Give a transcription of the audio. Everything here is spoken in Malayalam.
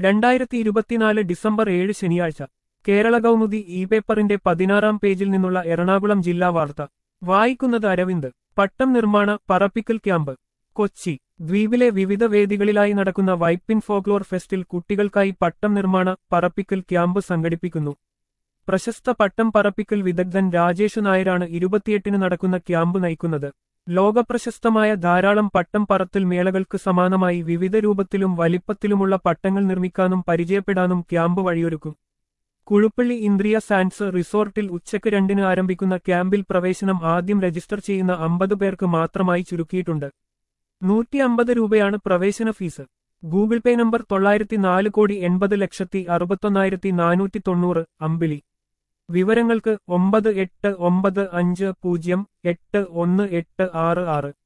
രണ്ടായിരത്തി ഇരുപത്തിനാല് ഡിസംബർ ഏഴ് ശനിയാഴ്ച കേരള കൗമുദി ഇ പേപ്പറിന്റെ പതിനാറാം പേജിൽ നിന്നുള്ള എറണാകുളം ജില്ലാ വാർത്ത വായിക്കുന്നത് അരവിന്ദ് പട്ടം നിർമ്മാണ പറപ്പിക്കൽ ക്യാമ്പ് കൊച്ചി ദ്വീപിലെ വിവിധ വേദികളിലായി നടക്കുന്ന വൈപ്പിൻ ഫോക്ലോർ ഫെസ്റ്റിൽ കുട്ടികൾക്കായി പട്ടം നിർമ്മാണ പറപ്പിക്കൽ ക്യാമ്പ് സംഘടിപ്പിക്കുന്നു പ്രശസ്ത പട്ടം പറപ്പിക്കൽ വിദഗ്ധൻ രാജേഷ് നായരാണ് ഇരുപത്തിയെട്ടിന് നടക്കുന്ന ക്യാമ്പ് നയിക്കുന്നത് ലോകപ്രശസ്തമായ ധാരാളം പട്ടം പറത്തൽ മേളകൾക്ക് സമാനമായി വിവിധ രൂപത്തിലും വലിപ്പത്തിലുമുള്ള പട്ടങ്ങൾ നിർമ്മിക്കാനും പരിചയപ്പെടാനും ക്യാമ്പ് വഴിയൊരുക്കും കുഴുപ്പള്ളി ഇന്ദ്രിയ സാൻസ് റിസോർട്ടിൽ ഉച്ചയ്ക്ക് രണ്ടിന് ആരംഭിക്കുന്ന ക്യാമ്പിൽ പ്രവേശനം ആദ്യം രജിസ്റ്റർ ചെയ്യുന്ന അമ്പത് പേർക്ക് മാത്രമായി ചുരുക്കിയിട്ടുണ്ട് നൂറ്റി അമ്പത് രൂപയാണ് പ്രവേശന ഫീസ് ഗൂഗിൾ പേ നമ്പർ തൊള്ളായിരത്തി നാല് കോടി എൺപത് ലക്ഷത്തി അറുപത്തൊന്നായിരത്തി നാനൂറ്റി തൊണ്ണൂറ് അമ്പിളി വിവരങ്ങൾക്ക് ഒമ്പത് എട്ട് ഒമ്പത് അഞ്ച് പൂജ്യം എട്ട് ഒന്ന് എട്ട് ആറ് ആറ്